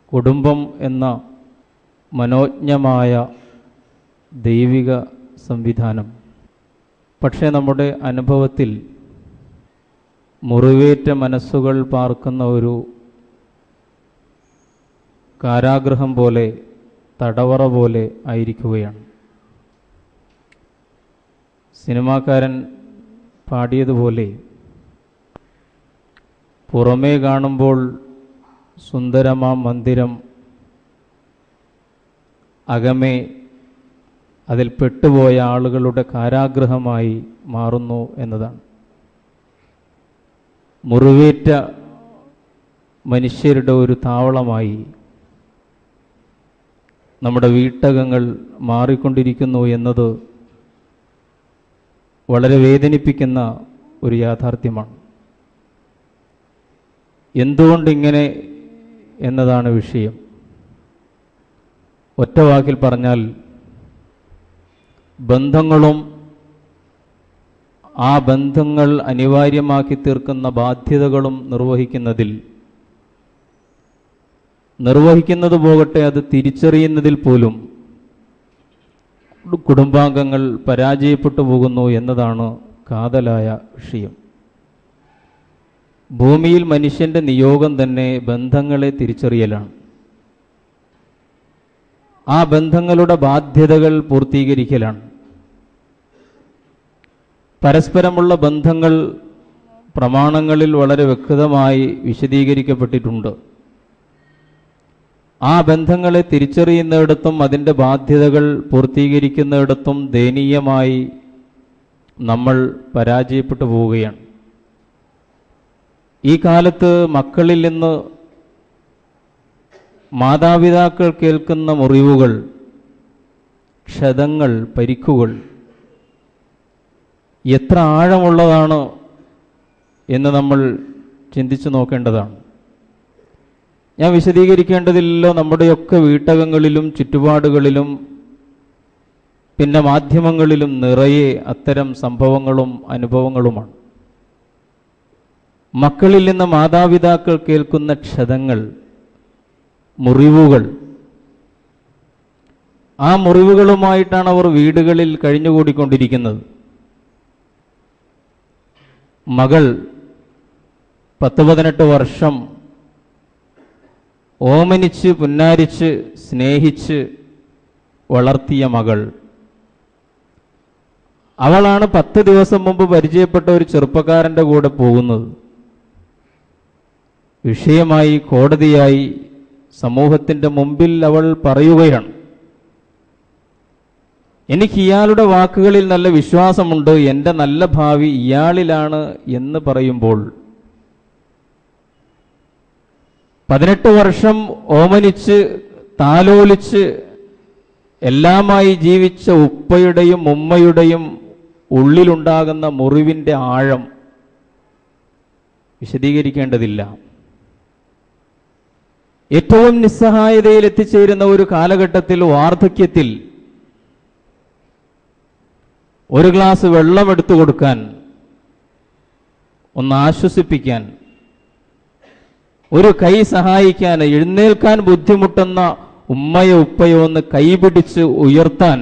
കുടുംബം എന്ന മനോജ്ഞമായ ദൈവിക സംവിധാനം പക്ഷേ നമ്മുടെ അനുഭവത്തിൽ മുറിവേറ്റ മനസ്സുകൾ പാർക്കുന്ന ഒരു കാരാഗ്രഹം പോലെ തടവറ പോലെ ആയിരിക്കുകയാണ് സിനിമാക്കാരൻ പാടിയതുപോലെ പുറമേ കാണുമ്പോൾ സുന്ദരമാം മന്ദിരം അകമേ അതിൽ പെട്ടുപോയ ആളുകളുടെ കാരാഗ്രഹമായി മാറുന്നു എന്നതാണ് മുറിവേറ്റ മനുഷ്യരുടെ ഒരു താവളമായി നമ്മുടെ വീട്ടകങ്ങൾ മാറിക്കൊണ്ടിരിക്കുന്നു എന്നത് വളരെ വേദനിപ്പിക്കുന്ന ഒരു യാഥാർത്ഥ്യമാണ് എന്തുകൊണ്ടിങ്ങനെ എന്നതാണ് വിഷയം ഒറ്റ വാക്കിൽ പറഞ്ഞാൽ ബന്ധങ്ങളും ആ ബന്ധങ്ങൾ അനിവാര്യമാക്കി തീർക്കുന്ന ബാധ്യതകളും നിർവഹിക്കുന്നതിൽ നിർവഹിക്കുന്നത് പോകട്ടെ അത് തിരിച്ചറിയുന്നതിൽ പോലും കുടുംബാംഗങ്ങൾ പരാജയപ്പെട്ടു പോകുന്നു എന്നതാണ് കാതലായ വിഷയം ഭൂമിയിൽ മനുഷ്യന്റെ നിയോഗം തന്നെ ബന്ധങ്ങളെ തിരിച്ചറിയലാണ് ആ ബന്ധങ്ങളുടെ ബാധ്യതകൾ പൂർത്തീകരിക്കലാണ് പരസ്പരമുള്ള ബന്ധങ്ങൾ പ്രമാണങ്ങളിൽ വളരെ വ്യക്തമായി വിശദീകരിക്കപ്പെട്ടിട്ടുണ്ട് ആ ബന്ധങ്ങളെ തിരിച്ചറിയുന്നിടത്തും അതിൻ്റെ ബാധ്യതകൾ പൂർത്തീകരിക്കുന്നിടത്തും ദയനീയമായി നമ്മൾ പരാജയപ്പെട്ടു പോവുകയാണ് ഈ കാലത്ത് മക്കളിൽ നിന്ന് മാതാപിതാക്കൾ കേൾക്കുന്ന മുറിവുകൾ ക്ഷതങ്ങൾ പരിക്കുകൾ എത്ര ആഴമുള്ളതാണ് എന്ന് നമ്മൾ ചിന്തിച്ചു നോക്കേണ്ടതാണ് ഞാൻ വിശദീകരിക്കേണ്ടതില്ലല്ലോ നമ്മുടെയൊക്കെ വീട്ടകങ്ങളിലും ചുറ്റുപാടുകളിലും പിന്നെ മാധ്യമങ്ങളിലും നിറയെ അത്തരം സംഭവങ്ങളും അനുഭവങ്ങളുമാണ് മക്കളിൽ നിന്ന് മാതാപിതാക്കൾ കേൾക്കുന്ന ക്ഷതങ്ങൾ മുറിവുകൾ ആ മുറിവുകളുമായിട്ടാണ് അവർ വീടുകളിൽ കഴിഞ്ഞുകൂടിക്കൊണ്ടിരിക്കുന്നത് മകൾ പത്ത് പതിനെട്ട് വർഷം ഓമനിച്ച് പുന്നാരിച്ച് സ്നേഹിച്ച് വളർത്തിയ മകൾ അവളാണ് പത്ത് ദിവസം മുമ്പ് പരിചയപ്പെട്ട ഒരു ചെറുപ്പക്കാരൻ്റെ കൂടെ പോകുന്നത് വിഷയമായി കോടതിയായി സമൂഹത്തിൻ്റെ മുമ്പിൽ അവൾ പറയുകയാണ് എനിക്ക് ഇയാളുടെ വാക്കുകളിൽ നല്ല വിശ്വാസമുണ്ട് എൻ്റെ നല്ല ഭാവി ഇയാളിലാണ് എന്ന് പറയുമ്പോൾ പതിനെട്ട് വർഷം ഓമനിച്ച് താലോലിച്ച് എല്ലാമായി ജീവിച്ച ഉപ്പയുടെയും ഉമ്മയുടെയും ഉള്ളിലുണ്ടാകുന്ന മുറിവിൻ്റെ ആഴം വിശദീകരിക്കേണ്ടതില്ല ഏറ്റവും നിസ്സഹായതയിൽ എത്തിച്ചേരുന്ന ഒരു കാലഘട്ടത്തിൽ വാർദ്ധക്യത്തിൽ ഒരു ഗ്ലാസ് വെള്ളം എടുത്തു കൊടുക്കാൻ ഒന്ന് ആശ്വസിപ്പിക്കാൻ ഒരു കൈ സഹായിക്കാൻ എഴുന്നേൽക്കാൻ ബുദ്ധിമുട്ടുന്ന ഉമ്മയോ ഉപ്പയോ ഒന്ന് കൈപിടിച്ച് ഉയർത്താൻ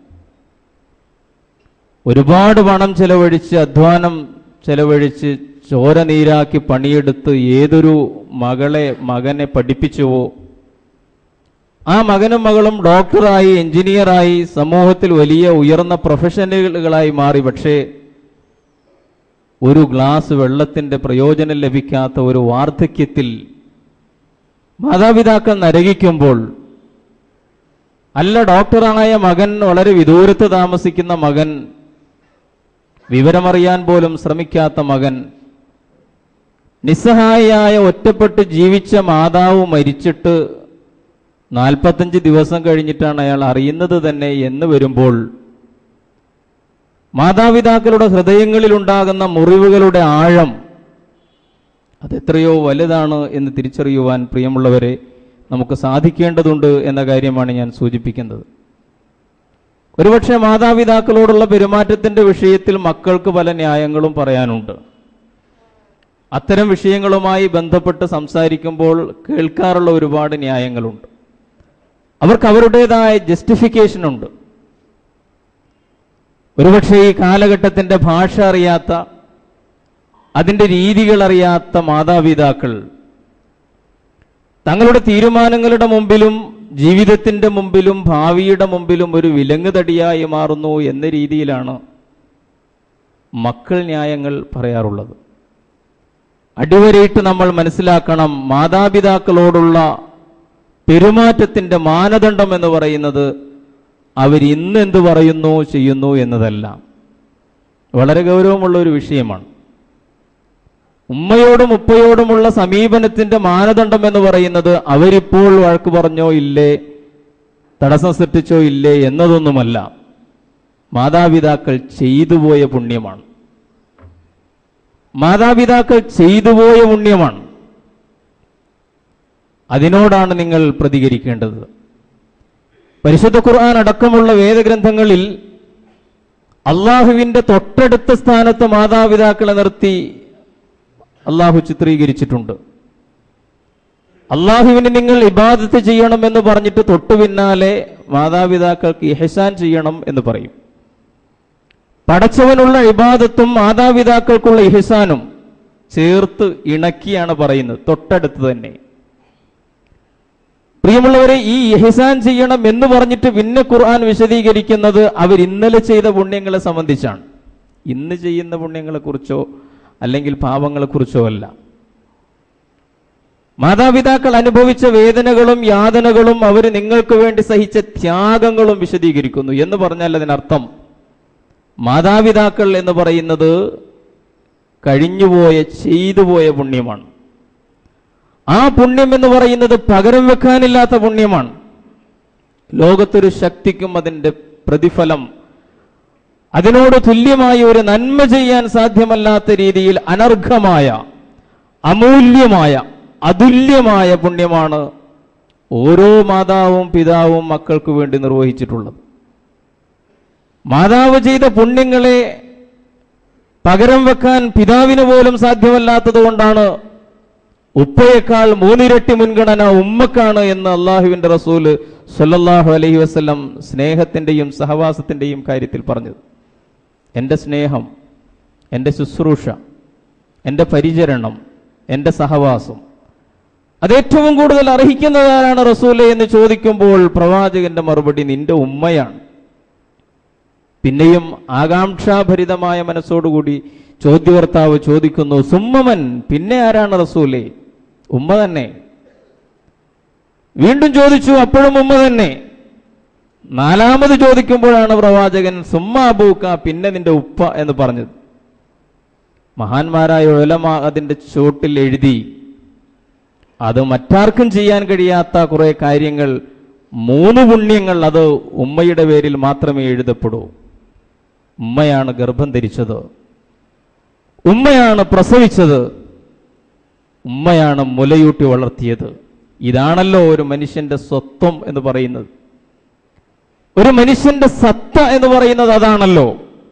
ഒരുപാട് പണം ചെലവഴിച്ച് അധ്വാനം ചെലവഴിച്ച് ചോര നീരാക്കി പണിയെടുത്ത് ഏതൊരു മകളെ മകനെ പഠിപ്പിച്ചുവോ ആ മകനും മകളും ഡോക്ടറായി എഞ്ചിനീയറായി സമൂഹത്തിൽ വലിയ ഉയർന്ന പ്രൊഫഷണലുകളായി മാറി പക്ഷേ ഒരു ഗ്ലാസ് വെള്ളത്തിന്റെ പ്രയോജനം ലഭിക്കാത്ത ഒരു വാർദ്ധക്യത്തിൽ മാതാപിതാക്കൾ നരകിക്കുമ്പോൾ അല്ല ഡോക്ടറായ മകൻ വളരെ വിദൂരത്ത് താമസിക്കുന്ന മകൻ വിവരമറിയാൻ പോലും ശ്രമിക്കാത്ത മകൻ നിസ്സഹായിയായ ഒറ്റപ്പെട്ട് ജീവിച്ച മാതാവ് മരിച്ചിട്ട് നാൽപ്പത്തഞ്ച് ദിവസം കഴിഞ്ഞിട്ടാണ് അയാൾ അറിയുന്നത് തന്നെ എന്ന് വരുമ്പോൾ മാതാപിതാക്കളുടെ ഹൃദയങ്ങളിൽ ഉണ്ടാകുന്ന മുറിവുകളുടെ ആഴം അതെത്രയോ വലുതാണ് എന്ന് തിരിച്ചറിയുവാൻ പ്രിയമുള്ളവരെ നമുക്ക് സാധിക്കേണ്ടതുണ്ട് എന്ന കാര്യമാണ് ഞാൻ സൂചിപ്പിക്കുന്നത് ഒരുപക്ഷെ മാതാപിതാക്കളോടുള്ള പെരുമാറ്റത്തിന്റെ വിഷയത്തിൽ മക്കൾക്ക് പല ന്യായങ്ങളും പറയാനുണ്ട് അത്തരം വിഷയങ്ങളുമായി ബന്ധപ്പെട്ട് സംസാരിക്കുമ്പോൾ കേൾക്കാറുള്ള ഒരുപാട് ന്യായങ്ങളുണ്ട് അവർക്ക് അവരുടേതായ ജസ്റ്റിഫിക്കേഷൻ ഉണ്ട് ഒരുപക്ഷെ ഈ കാലഘട്ടത്തിന്റെ ഭാഷ അറിയാത്ത അതിന്റെ രീതികൾ അറിയാത്ത മാതാപിതാക്കൾ തങ്ങളുടെ തീരുമാനങ്ങളുടെ മുമ്പിലും ജീവിതത്തിന്റെ മുമ്പിലും ഭാവിയുടെ മുമ്പിലും ഒരു വിലങ്ങുതടിയായി മാറുന്നു എന്ന രീതിയിലാണ് മക്കൾ ന്യായങ്ങൾ പറയാറുള്ളത് അടിവരയിട്ട് നമ്മൾ മനസ്സിലാക്കണം മാതാപിതാക്കളോടുള്ള പെരുമാറ്റത്തിന്റെ മാനദണ്ഡം എന്ന് പറയുന്നത് അവരിന്ന് എന്ത് പറയുന്നു ചെയ്യുന്നു എന്നതല്ല വളരെ ഗൗരവമുള്ള ഒരു വിഷയമാണ് ഉമ്മയോടും ഉപ്പയോടുമുള്ള സമീപനത്തിന്റെ മാനദണ്ഡം എന്ന് പറയുന്നത് അവരിപ്പോൾ വഴക്ക് പറഞ്ഞോ ഇല്ലേ തടസ്സം സൃഷ്ടിച്ചോ ഇല്ലേ എന്നതൊന്നുമല്ല മാതാപിതാക്കൾ ചെയ്തുപോയ പുണ്യമാണ് മാതാപിതാക്കൾ ചെയ്തുപോയ പുണ്യമാണ് അതിനോടാണ് നിങ്ങൾ പ്രതികരിക്കേണ്ടത് പരിശുദ്ധ ഖുർആൻ അടക്കമുള്ള വേദഗ്രന്ഥങ്ങളിൽ അള്ളാഹുവിന്റെ തൊട്ടടുത്ത സ്ഥാനത്ത് മാതാപിതാക്കളെ നിർത്തി അള്ളാഹു ചിത്രീകരിച്ചിട്ടുണ്ട് അള്ളാഹുവിന് നിങ്ങൾ ഇബാദത്ത് ചെയ്യണം എന്ന് പറഞ്ഞിട്ട് തൊട്ടു പിന്നാലെ മാതാപിതാക്കൾക്ക് ഇഹസാൻ ചെയ്യണം എന്ന് പറയും പടച്ചവനുള്ള ഇബാദത്തും മാതാപിതാക്കൾക്കുള്ള ഇഹസാനും ചേർത്ത് ഇണക്കിയാണ് പറയുന്നത് തൊട്ടടുത്ത് തന്നെ പ്രിയമുള്ളവരെ ഈ ഇഹസാൻ ചെയ്യണം എന്ന് പറഞ്ഞിട്ട് പിന്നെ ഖുർആൻ വിശദീകരിക്കുന്നത് അവർ ഇന്നലെ ചെയ്ത പുണ്യങ്ങളെ സംബന്ധിച്ചാണ് ഇന്ന് ചെയ്യുന്ന പുണ്യങ്ങളെ കുറിച്ചോ അല്ലെങ്കിൽ പാപങ്ങളെ കുറിച്ചോ അല്ല മാതാപിതാക്കൾ അനുഭവിച്ച വേദനകളും യാതനകളും അവർ നിങ്ങൾക്ക് വേണ്ടി സഹിച്ച ത്യാഗങ്ങളും വിശദീകരിക്കുന്നു എന്ന് പറഞ്ഞാൽ അതിനർത്ഥം മാതാപിതാക്കൾ എന്ന് പറയുന്നത് കഴിഞ്ഞുപോയ ചെയ്തുപോയ പുണ്യമാണ് ആ പുണ്യം എന്ന് പറയുന്നത് പകരം വെക്കാനില്ലാത്ത പുണ്യമാണ് ലോകത്തൊരു ശക്തിക്കും അതിന്റെ പ്രതിഫലം അതിനോട് തുല്യമായ ഒരു നന്മ ചെയ്യാൻ സാധ്യമല്ലാത്ത രീതിയിൽ അനർഘമായ അമൂല്യമായ അതുല്യമായ പുണ്യമാണ് ഓരോ മാതാവും പിതാവും മക്കൾക്ക് വേണ്ടി നിർവഹിച്ചിട്ടുള്ളത് മാതാവ് ചെയ്ത പുണ്യങ്ങളെ പകരം വെക്കാൻ പിതാവിന് പോലും സാധ്യമല്ലാത്തത് കൊണ്ടാണ് ഉപ്പയേക്കാൾ മൂന്നിരട്ടി മുൻഗണന ഉമ്മക്കാണ് എന്ന് അള്ളാഹുവിന്റെ റസൂല് സല്ലല്ലാഹു അലൈഹി വസല്ലം സ്നേഹത്തിന്റെയും സഹവാസത്തിന്റെയും കാര്യത്തിൽ പറഞ്ഞത് എൻ്റെ സ്നേഹം എൻ്റെ ശുശ്രൂഷ എൻ്റെ പരിചരണം എൻ്റെ സഹവാസം അത് ഏറ്റവും കൂടുതൽ അർഹിക്കുന്നതാരാണ് റസൂലെ എന്ന് ചോദിക്കുമ്പോൾ പ്രവാചകന്റെ മറുപടി നിന്റെ ഉമ്മയാണ് പിന്നെയും ആകാംക്ഷാഭരിതമായ മനസ്സോടുകൂടി ചോദ്യകർത്താവ് ചോദിക്കുന്നു സുമ്മമൻ പിന്നെ ആരാണ് റസൂലെ ഉമ്മ തന്നെ വീണ്ടും ചോദിച്ചു അപ്പോഴും ഉമ്മ തന്നെ നാലാമത് ചോദിക്കുമ്പോഴാണ് പ്രവാചകൻ സുമ്മ അബൂക്ക പിന്നെ നിന്റെ ഉപ്പ എന്ന് പറഞ്ഞത് മഹാന്മാരായ ഉലമ അതിന്റെ ചോട്ടിൽ എഴുതി അത് മറ്റാർക്കും ചെയ്യാൻ കഴിയാത്ത കുറെ കാര്യങ്ങൾ മൂന്ന് പുണ്യങ്ങൾ അത് ഉമ്മയുടെ പേരിൽ മാത്രമേ എഴുതപ്പെടൂ ഉമ്മയാണ് ഗർഭം ധരിച്ചത് ഉമ്മയാണ് പ്രസവിച്ചത് ഉമ്മയാണ് മുലയൂട്ടി വളർത്തിയത് ഇതാണല്ലോ ഒരു മനുഷ്യന്റെ സ്വത്വം എന്ന് പറയുന്നത് ഒരു മനുഷ്യന്റെ സത്ത എന്ന് പറയുന്നത് അതാണല്ലോ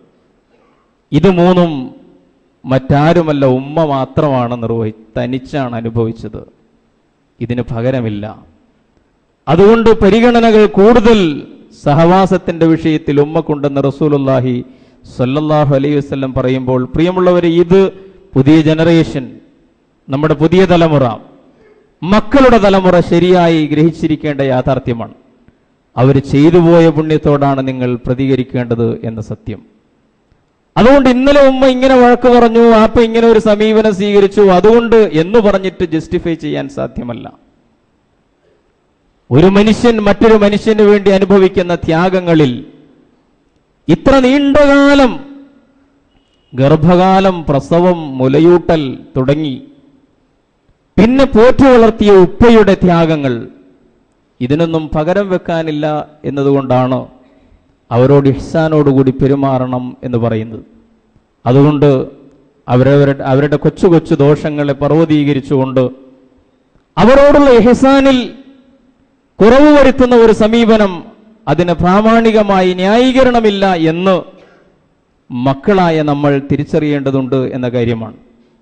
ഇത് മൂന്നും മറ്റാരുമല്ല ഉമ്മ മാത്രമാണ് നിർവഹി തനിച്ചാണ് അനുഭവിച്ചത് ഇതിന് പകരമില്ല അതുകൊണ്ട് പരിഗണനകൾ കൂടുതൽ സഹവാസത്തിന്റെ വിഷയത്തിൽ ഉമ്മക്കുണ്ടെന്ന് റസൂലുല്ലാഹി സല്ലല്ലാഹു അലൈഹി വസല്ലം പറയുമ്പോൾ പ്രിയമുള്ളവരെ ഇത് പുതിയ ജനറേഷൻ നമ്മുടെ പുതിയ തലമുറ മക്കളുടെ തലമുറ ശരിയായി ഗ്രഹിച്ചിരിക്കേണ്ട യാഥാർത്ഥ്യമാണ് അവർ ചെയ്തുപോയ പുണ്യത്തോടാണ് നിങ്ങൾ പ്രതികരിക്കേണ്ടത് എന്ന സത്യം അതുകൊണ്ട് ഇന്നലെ ഉമ്മ ഇങ്ങനെ വഴക്ക് പറഞ്ഞു ആപ്പ ഇങ്ങനെ ഒരു സമീപനം സ്വീകരിച്ചു അതുകൊണ്ട് എന്ന് പറഞ്ഞിട്ട് ജസ്റ്റിഫൈ ചെയ്യാൻ സാധ്യമല്ല ഒരു മനുഷ്യൻ മറ്റൊരു മനുഷ്യന് വേണ്ടി അനുഭവിക്കുന്ന ത്യാഗങ്ങളിൽ ഇത്ര നീണ്ടകാലം ഗർഭകാലം പ്രസവം മുലയൂട്ടൽ തുടങ്ങി പിന്നെ പോറ്റു വളർത്തിയ ഉപ്പയുടെ ത്യാഗങ്ങൾ ഇതിനൊന്നും പകരം വെക്കാനില്ല എന്നതുകൊണ്ടാണ് അവരോട് ഇഹ്സാനോടുകൂടി പെരുമാറണം എന്ന് പറയുന്നത് അതുകൊണ്ട് അവരവരുടെ അവരുടെ കൊച്ചു കൊച്ചു ദോഷങ്ങളെ പർവ്വതീകരിച്ചുകൊണ്ട് അവരോടുള്ള ഇഹ്സാനിൽ കുറവ് വരുത്തുന്ന ഒരു സമീപനം അതിന് പ്രാമാണികമായി ന്യായീകരണമില്ല എന്ന് മക്കളായ നമ്മൾ തിരിച്ചറിയേണ്ടതുണ്ട് എന്ന കാര്യമാണ്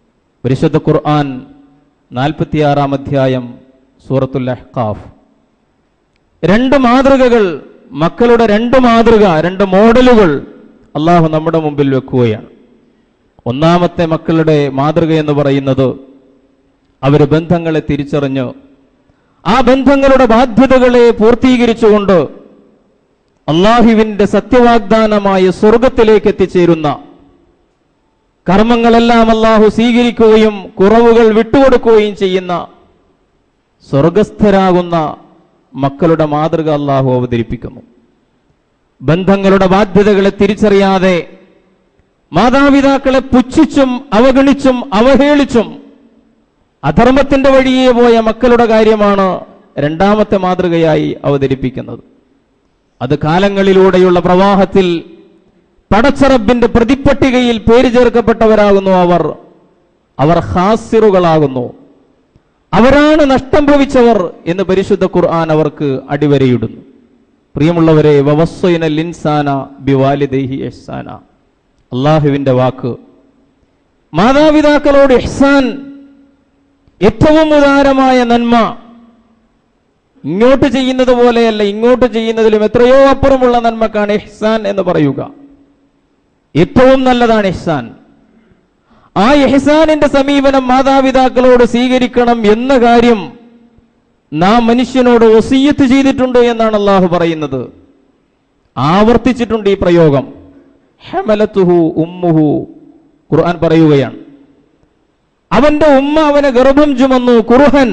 പരിശുദ്ധ ഖുർആൻ നാൽപ്പത്തിയാറാം അധ്യായം സൂറത്തുൽ അഹ്കാഫ് രണ്ട് മാതൃകകൾ മക്കളുടെ രണ്ട് മാതൃക രണ്ട് മോഡലുകൾ അള്ളാഹു നമ്മുടെ മുമ്പിൽ വെക്കുകയാണ് ഒന്നാമത്തെ മക്കളുടെ മാതൃക എന്ന് പറയുന്നത് അവർ ബന്ധങ്ങളെ തിരിച്ചറിഞ്ഞ് ആ ബന്ധങ്ങളുടെ ബാധ്യതകളെ പൂർത്തീകരിച്ചുകൊണ്ട് അള്ളാഹുവിന്റെ സത്യവാഗ്ദാനമായ സ്വർഗത്തിലേക്ക് എത്തിച്ചേരുന്ന കർമ്മങ്ങളെല്ലാം അള്ളാഹു സ്വീകരിക്കുകയും കുറവുകൾ വിട്ടുകൊടുക്കുകയും ചെയ്യുന്ന സ്വർഗസ്ഥരാകുന്ന മക്കളുടെ മാതൃക അള്ളാഹു അവതരിപ്പിക്കുന്നു ബന്ധങ്ങളുടെ ബാധ്യതകളെ തിരിച്ചറിയാതെ മാതാപിതാക്കളെ പുച്ഛിച്ചും അവഗണിച്ചും അവഹേളിച്ചും അധർമ്മത്തിന്റെ വഴിയെ പോയ മക്കളുടെ കാര്യമാണ് രണ്ടാമത്തെ മാതൃകയായി അവതരിപ്പിക്കുന്നത് അത് കാലങ്ങളിലൂടെയുള്ള പ്രവാഹത്തിൽ പടച്ചറബിന്റെ പ്രതിപ്പട്ടികയിൽ പേര് ചേർക്കപ്പെട്ടവരാകുന്നു അവർ അവർ ഹാസിറുകളാകുന്നു അവരാണ് നഷ്ടം ഭവിച്ചവർ എന്ന് പരിശുദ്ധ ഖുർആൻ അവർക്ക് അടിവരയിടുന്നു പ്രിയമുള്ളവരെ വവസ്വൈനൽ ഇൻസാന ബിവാലിദൈഹി ഇഹ്സാന അള്ളാഹുവിന്റെ വാക്ക് മാതാപിതാക്കളോട് ഇഹ്സാൻ ഏറ്റവും ഉദാരമായ നന്മ ഇങ്ങോട്ട് ചെയ്യുന്നത് പോലെയല്ല ഇങ്ങോട്ട് ചെയ്യുന്നതിലും എത്രയോ അപ്പുറമുള്ള നന്മക്കാണ് ഇഹ്സാൻ എന്ന് പറയുക ഏറ്റവും നല്ലതാണ് ഇഹ്സാൻ ആ ഇഹ്സാനിന്റെ സമീപനം മാതാപിതാക്കളോട് സ്വീകരിക്കണം എന്ന കാര്യം നാം മനുഷ്യനോട് ഒസീയത്ത് ചെയ്തിട്ടുണ്ട് എന്നാണ് അള്ളാഹു പറയുന്നത് ആവർത്തിച്ചിട്ടുണ്ട് ഈ പ്രയോഗം ഹമലത്തുഹു ഉമ്മുഹു ഖുർആൻ പറയുകയാണ് അവന്റെ ഉമ്മ അവനെ ഗർഭം ചുമന്നു കുറുഹൻ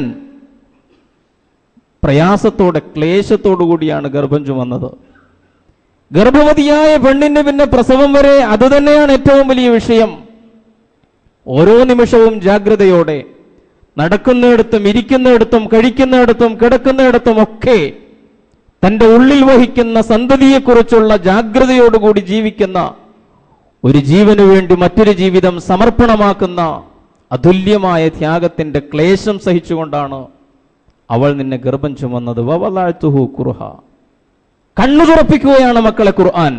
പ്രയാസത്തോടെ ക്ലേശത്തോടു കൂടിയാണ് ഗർഭം ചുമന്നത് ഗർഭവതിയായ പെണ്ണിന് പിന്നെ പ്രസവം വരെ അത് തന്നെയാണ് ഏറ്റവും വലിയ വിഷയം ഓരോ നിമിഷവും ജാഗ്രതയോടെ നടക്കുന്നിടത്തും ഇരിക്കുന്നിടത്തും കഴിക്കുന്നിടത്തും കിടക്കുന്നിടത്തും ഒക്കെ തന്റെ ഉള്ളിൽ വഹിക്കുന്ന സന്തതിയെക്കുറിച്ചുള്ള ജാഗ്രതയോടുകൂടി ജീവിക്കുന്ന ഒരു ജീവനു വേണ്ടി മറ്റൊരു ജീവിതം സമർപ്പണമാക്കുന്ന അതുല്യമായ ത്യാഗത്തിന്റെ ക്ലേശം സഹിച്ചുകൊണ്ടാണ് അവൾ നിന്നെ ഗർഭം ചുമന്നത് വവലാഴ്ത്തുഹു കുറുഹ കണ്ണു തുറപ്പിക്കുകയാണ് മക്കളെ ഖുർആൻ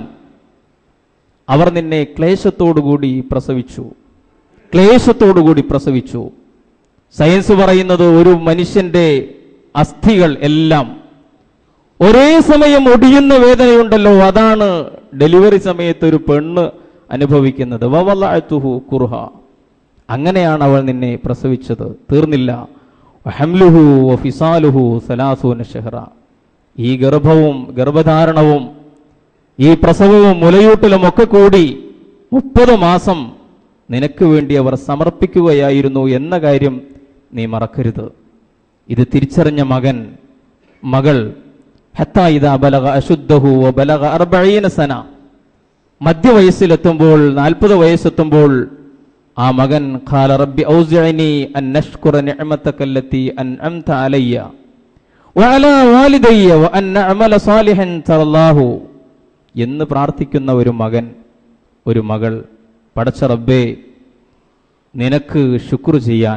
അവർ നിന്നെ ക്ലേശത്തോടുകൂടി പ്രസവിച്ചു ക്ലേശത്തോടുകൂടി പ്രസവിച്ചു സയൻസ് പറയുന്നത് ഒരു മനുഷ്യന്റെ അസ്ഥികൾ എല്ലാം ഒരേ സമയം ഒടിയുന്ന വേദനയുണ്ടല്ലോ അതാണ് ഡെലിവറി സമയത്ത് ഒരു പെണ്ണ് അനുഭവിക്കുന്നത് വവലാഴ്ത്തുഹു കുറുഹ അങ്ങനെയാണ് അവൾ നിന്നെ പ്രസവിച്ചത് തീർന്നില്ല ഹംലുഹു ഫിസാലുഹു സലാസൂന ഷെഹ്റ ഈ ഗർഭവും ഗർഭധാരണവും ഈ പ്രസവവും മുലയൂട്ടലും ഒക്കെ കൂടി മുപ്പത് മാസം നിനക്ക് വേണ്ടി അവർ സമർപ്പിക്കുകയായിരുന്നു എന്ന കാര്യം നീ മറക്കരുത് ഇത് തിരിച്ചറിഞ്ഞ മകൻ മകൾ ഹത്താ ഇതാ ബലഗ അശുദ്ധഹു വ ബലഗ അർബഈന സന മധ്യവയസ്സിലെത്തുമ്പോൾ നാൽപ്പത് വയസ്സെത്തുമ്പോൾ ആ മകൻ ഖാല റബ്ബി ഔസിഅനി അൻ നഷ്കുറ നിഅമതകല്ലത്തി അൻഅംത അലയ്യ വഅലാ വാലിദയ്യ വഅൻ അഅമല സാലിഹൻ തറല്ലാഹു എന്ന് പ്രാർത്ഥിക്കുന്ന ഒരു മകൻ ഒരു മകൾ പടച്ച റബ്ബേ നിനക്ക് ശുക്ർ ചെയ്യാൻ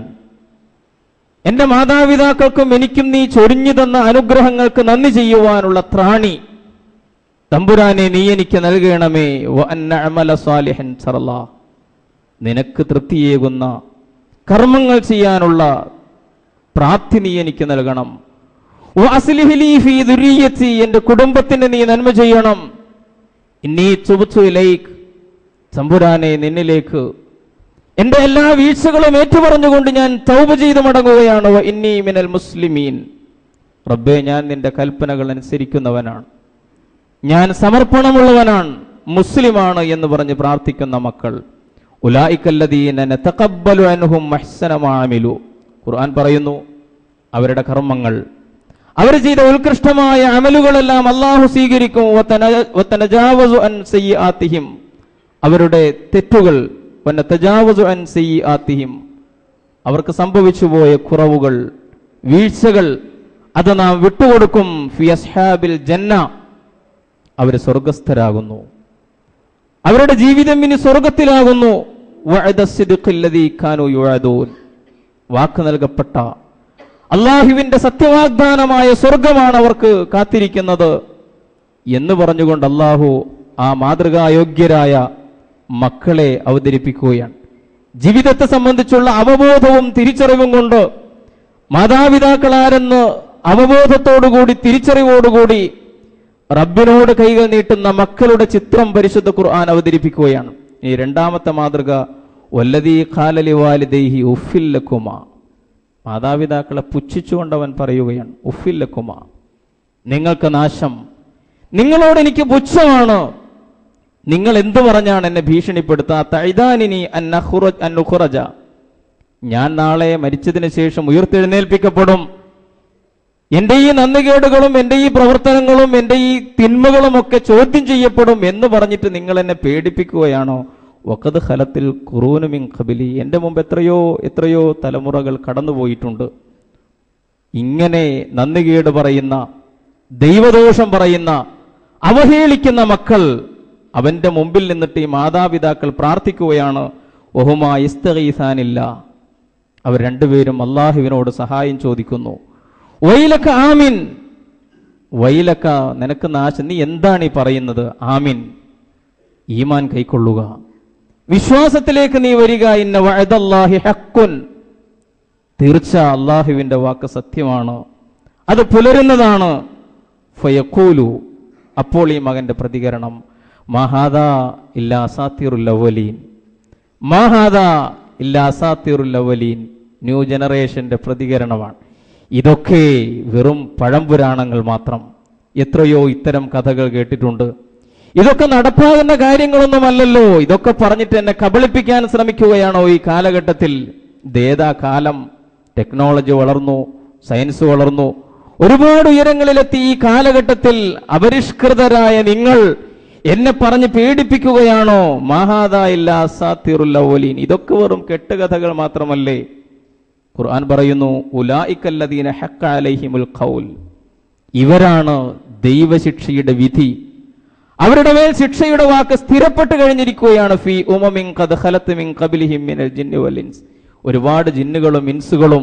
എന്റെ മാതാപിതാക്കൾക്കും എനിക്കും നീ ചൊരിഞ്ഞു തന്ന അനുഗ്രഹങ്ങൾക്ക് നന്ദി ചെയ്യുവാനുള്ള ത്രാണി തമ്പുരാനെ നീ എനിക്ക് നൽകണമേ വഅൻ അഅമല സാലിഹൻ തറല്ലാ നിനക്ക് തൃപ്തിയേകുന്ന കർമ്മങ്ങൾ ചെയ്യാനുള്ള പ്രാപ്തി നീ എനിക്ക് നൽകണം വഅസ്ലിഹ് ലീ ഫീ ദുരിയത്തി എന്റെ കുടുംബത്തിന് നീ നന്മ ചെയ്യണം ഇന്നീ തുബ്തു ഇലൈക് തമ്പുരാനെ നിന്നിലേക്ക് എന്റെ എല്ലാ വീഴ്ചകളും ഏറ്റുപറഞ്ഞുകൊണ്ട് ഞാൻ തൗബ ചെയ്ത് മടങ്ങുകയാണ് വ ഇന്നി മിനൽ മുസ്ലിമീൻ റബ്ബേ ഞാൻ നിന്റെ കൽപ്പനകൾ അനുസരിക്കുന്നവനാണ് ഞാൻ സമർപ്പണമുള്ളവനാണ് മുസ്ലിമാണ് എന്ന് പറഞ്ഞ് പ്രാർത്ഥിക്കുന്ന മക്കൾ ഉലായിക്കല്ലദീന നതഖബ്ബലു അൻഹും അഹ്സന മാ അമിലു ഖുർആൻ പറയുന്നു അവരുടെ കർമ്മങ്ങൾ അവർ ചെയ്ത ഉത്കൃഷ്ടമായ അമലുകളെല്ലാം അള്ളാഹു സ്വീകരിക്കും വതന- വതനജാവസു അൻ സയ്യിആത്തിഹിം അവരുടെ തെറ്റുകൾ വന്ന തജാവസു അൻ സയ്യിആത്തിഹിം അവർക്ക് സംഭവിച്ചു പോയ കുറവുകൾ വീഴ്ചകൾ അത് നാം വിട്ടുകൊടുക്കും ഫി അസ്ഹാബിൽ ജന്ന അവർ സ്വർഗസ്ഥരാകുന്നു അവരുടെ ജീവിതം ഇനി സ്വർഗത്തിലാകുന്നു വഅദ സിദ്ഖില്ലദീ കാനൂ യുഅദൂൻ വാക്ക് നൽകപ്പെട്ട അള്ളാഹുവിന്റെ സത്യവാഗ്ദാനമായ സ്വർഗമാണ് അവർക്ക് കാത്തിരിക്കുന്നത് എന്ന് പറഞ്ഞുകൊണ്ട് അള്ളാഹു ആ മാതൃകായോഗ്യരായ മക്കളെ അവതരിപ്പിക്കുകയാണ് ജീവിതത്തെ സംബന്ധിച്ചുള്ള അവബോധവും തിരിച്ചറിവും കൊണ്ട് മാതാപിതാക്കളാരെന്ന് അവബോധത്തോടുകൂടി തിരിച്ചറിവോടുകൂടി റബ്ബിനോട് കൈകൾ നീട്ടുന്ന മക്കളുടെ ചിത്രം പരിശുദ്ധ ഖുർആൻ അവതരിപ്പിക്കുകയാണ് ഈ രണ്ടാമത്തെ മാതൃക വല്ലതീ ഖാലലി വാലിദൈഹി ഉഫില്ലക്കുമ മാതാപിതാക്കളെ പുച്ഛിച്ചുകൊണ്ട് അവൻ പറയുകയാണ് ഉഫില്ലക്കുമ നിങ്ങൾക്ക് നാശം നിങ്ങളോട് എനിക്ക് പുച്ഛമാണ് നിങ്ങൾ എന്തു പറഞ്ഞാണ് എന്നെ ഭീഷണിപ്പെടുത്തുക തൈതാനിനി അന്നുഖുറജ ഞാൻ നാളെ മരിച്ചതിന് ശേഷം ഉയർത്തെഴുന്നേൽപ്പിക്കപ്പെടും എന്റെ ഈ നന്ദികേടുകളും എന്റെ ഈ പ്രവർത്തനങ്ങളും എന്റെ ഈ തിന്മകളും ഒക്കെ ചോദ്യം ചെയ്യപ്പെടും എന്ന് പറഞ്ഞിട്ട് നിങ്ങൾ എന്നെ പേടിപ്പിക്കുകയാണോ വക്കത് ഹലത്തിൽ ഖുറൂനുമിൻ ഖബിലി എന്റെ മുമ്പ് എത്രയോ എത്രയോ തലമുറകൾ കടന്നുപോയിട്ടുണ്ട് ഇങ്ങനെ നന്ദികേട് പറയുന്ന ദൈവദോഷം പറയുന്ന അവഹേളിക്കുന്ന മക്കൾ അവന്റെ മുമ്പിൽ നിന്നിട്ട് ഈ മാതാപിതാക്കൾ പ്രാർത്ഥിക്കുകയാണ് ഒഹുമാ ഇസ്തഗീസാനില്ല അവർ രണ്ടുപേരും അള്ളാഹുവിനോട് സഹായം ചോദിക്കുന്നു വൈലക്ക ആമിൻ വൈലക്ക നിനക്ക് നാശം നീ എന്താണ് ഈ പറയുന്നത് ആമിൻ ഈമാൻ കൈക്കൊള്ളുക വിശ്വാസത്തിലേക്ക് നീ വരിക ഇന്ന വഅദല്ലാഹി ഹക്കുൻ തീർച്ച അള്ളാഹുവിന്റെ വാക്ക് സത്യമാണ് അത് പുലരുന്നതാണ് ഫയക്കൂലു അപ്പോൾ ഈ മകന്റെ പ്രതികരണം മഹാദ ഇല്ല അസാത്തിറുൽ അവലീൻ മഹാദ ഇല്ല അസാത്തിറുൽ അവലീൻ ന്യൂ ജനറേഷന്റെ പ്രതികരണമാണ് ഇതൊക്കെ വെറും പഴംപുരാണങ്ങൾ മാത്രം എത്രയോ ഇത്തരം കഥകൾ കേട്ടിട്ടുണ്ട് ഇതൊക്കെ നടപ്പാകുന്ന കാര്യങ്ങളൊന്നുമല്ലല്ലോ ഇതൊക്കെ പറഞ്ഞിട്ട് എന്നെ കബളിപ്പിക്കാൻ ശ്രമിക്കുകയാണോ ഈ കാലഘട്ടത്തിൽ ഇതേതാ കാലം ടെക്നോളജി വളർന്നു സയൻസ് വളർന്നു ഒരുപാട് ഉയരങ്ങളിലെത്തി ഈ കാലഘട്ടത്തിൽ അപരിഷ്കൃതരായ നിങ്ങൾ എന്നെ പറഞ്ഞ് പേടിപ്പിക്കുകയാണോ മഹാദ ഇല്ല സാത്തിറുല്ലീൻ ഇതൊക്കെ വെറും കെട്ടുകഥകൾ മാത്രമല്ലേ ഖുർആൻ പറയുന്നു ഉലായിക്കല്ലദീന ഹക്ക അലൈഹിമുൽ ഖൗൽ ഇവരാണ് ദൈവശിക്ഷയുടെ വിധി അവരുടെ മേൽ ശിക്ഷയുടെ വാക്ക് സ്ഥിരപ്പെട്ട് കഴിഞ്ഞിരിക്കുകയാണ് ഫി ഉമമിൻ ഖദ് ഖലത്ത് മിൻ ഖബലിഹിം മിനൽ ജിന്നി വൽ ഇൻസ് ഒരുപാട് ജിന്നുകളും ഇൻസുകളും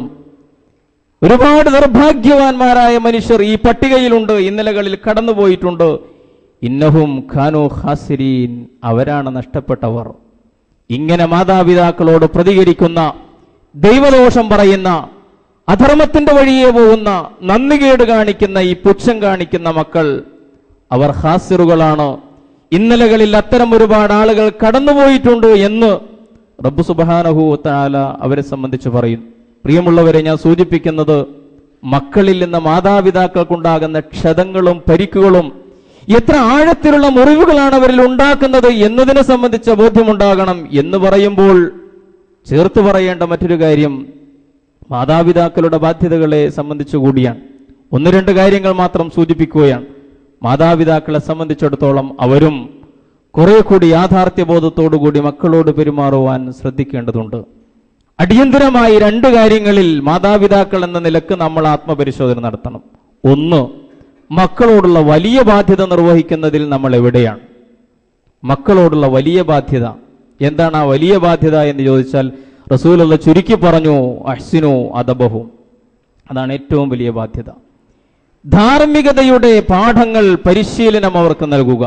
ഒരുപാട് നിർഭാഗ്യവാന്മാരായ മനുഷ്യർ ഈ പട്ടികയിലുണ്ട് ഇന്നലകളിൽ കടന്നുപോയിട്ടുണ്ട് ഇന്നഹും ഖാനു ഖാസിരീൻ അവരാണ് നഷ്ടപ്പെട്ടവർ ഇങ്ങനെ മാതാപിതാക്കളോട് പ്രതികരിക്കുന്ന ദൈവദോഷം പറയുന്ന അധർമ്മത്തിന്റെ വഴിയെ പോകുന്ന നന്ദികേട് കാണിക്കുന്ന ഈ പുച്ഛം കാണിക്കുന്ന മക്കൾ അവർ ഹാസിറുകളാണ് ഇന്നലകളിൽ അത്തരം ഒരുപാട് ആളുകൾ കടന്നുപോയിട്ടുണ്ട് എന്ന് റബ്ബു സുബാനഹു താല അവരെ സംബന്ധിച്ച് പറയുന്നു പ്രിയമുള്ളവരെ ഞാൻ സൂചിപ്പിക്കുന്നത് മക്കളിൽ നിന്ന് മാതാപിതാക്കൾക്കുണ്ടാകുന്ന ക്ഷതങ്ങളും പരിക്കുകളും എത്ര ആഴത്തിലുള്ള മുറിവുകളാണ് അവരിൽ ഉണ്ടാക്കുന്നത് എന്നതിനെ സംബന്ധിച്ച ബോധ്യമുണ്ടാകണം എന്ന് പറയുമ്പോൾ ചേർത്ത് പറയേണ്ട മറ്റൊരു കാര്യം മാതാപിതാക്കളുടെ ബാധ്യതകളെ സംബന്ധിച്ചു കൂടിയാണ് ഒന്ന് രണ്ട് കാര്യങ്ങൾ മാത്രം സൂചിപ്പിക്കുകയാണ് മാതാപിതാക്കളെ സംബന്ധിച്ചിടത്തോളം അവരും കുറെ കൂടി യാഥാർത്ഥ്യബോധത്തോടു കൂടി മക്കളോട് പെരുമാറുവാൻ ശ്രദ്ധിക്കേണ്ടതുണ്ട് അടിയന്തരമായി രണ്ട് കാര്യങ്ങളിൽ മാതാപിതാക്കൾ എന്ന നിലക്ക് നമ്മൾ ആത്മപരിശോധന നടത്തണം ഒന്ന് മക്കളോടുള്ള വലിയ ബാധ്യത നിർവഹിക്കുന്നതിൽ നമ്മൾ എവിടെയാണ് മക്കളോടുള്ള വലിയ ബാധ്യത എന്താണ് ആ വലിയ ബാധ്യത എന്ന് ചോദിച്ചാൽ റസൂലുള്ള ചുരുക്കി പറഞ്ഞു അഹ്സിനു അദബഹു അതാണ് ഏറ്റവും വലിയ ബാധ്യത ധാർമ്മികതയുടെ പാഠങ്ങൾ പരിശീലനം അവർക്ക് നൽകുക